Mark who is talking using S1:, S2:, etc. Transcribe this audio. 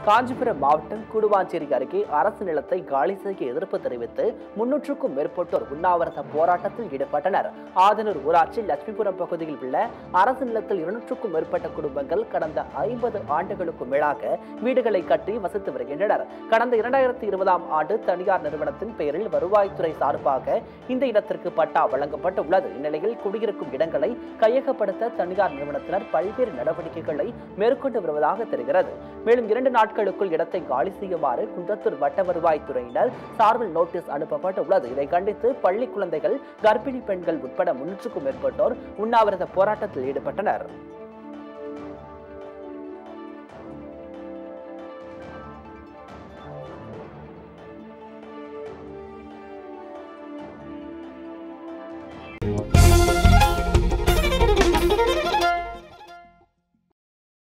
S1: காஞ்சிபுரம் மாவட்டம் கூடுவாஞ்சேரி அருகே அரசு நிலத்தை காலி செய்ய எதிர்ப்பு தெரிவித்து முன்னூற்றுக்கும் மேற்பட்டோர் உண்ணாவிரத போராட்டத்தில் ஈடுபட்டனர் ஆதனூர் ஊராட்சி லட்சுமிபுரம் பகுதியில் உள்ள அரசு நிலத்தில் இருநூற்றுக்கும் மேற்பட்ட குடும்பங்கள் கடந்த ஐம்பது ஆண்டுகளுக்கும் மேலாக வீடுகளை கட்டி வசித்து வருகின்றனர் கடந்த இரண்டாயிரத்தி இருபதாம் ஆண்டு தனியார் நிறுவனத்தின் பெயரில் வருவாய்த்துறை சார்பாக இந்த இடத்திற்கு பட்டா வழங்கப்பட்டு உள்ளது இந்நிலையில் குடியிருக்கும் இடங்களை கையகப்படுத்த தனியார் நிறுவனத்தினர் பல்வேறு நடவடிக்கைகளை மேற்கொண்டு வருவதாக தெரிகிறது மேலும் இரண்டு நாட்களுக்குள் இடத்தை காலி செய்யுமாறு குன்றத்தூர் வட்ட வருவாய்த்துறையினர் சார்பில் நோட்டீஸ் அனுப்பப்பட்டு உள்ளது இதை கண்டித்து பள்ளி குழந்தைகள் கர்ப்பிணி பெண்கள் உட்பட முன்னூற்றுக்கும் மேற்பட்டோர் உண்ணாவிரத போராட்டத்தில் ஈடுபட்டனர்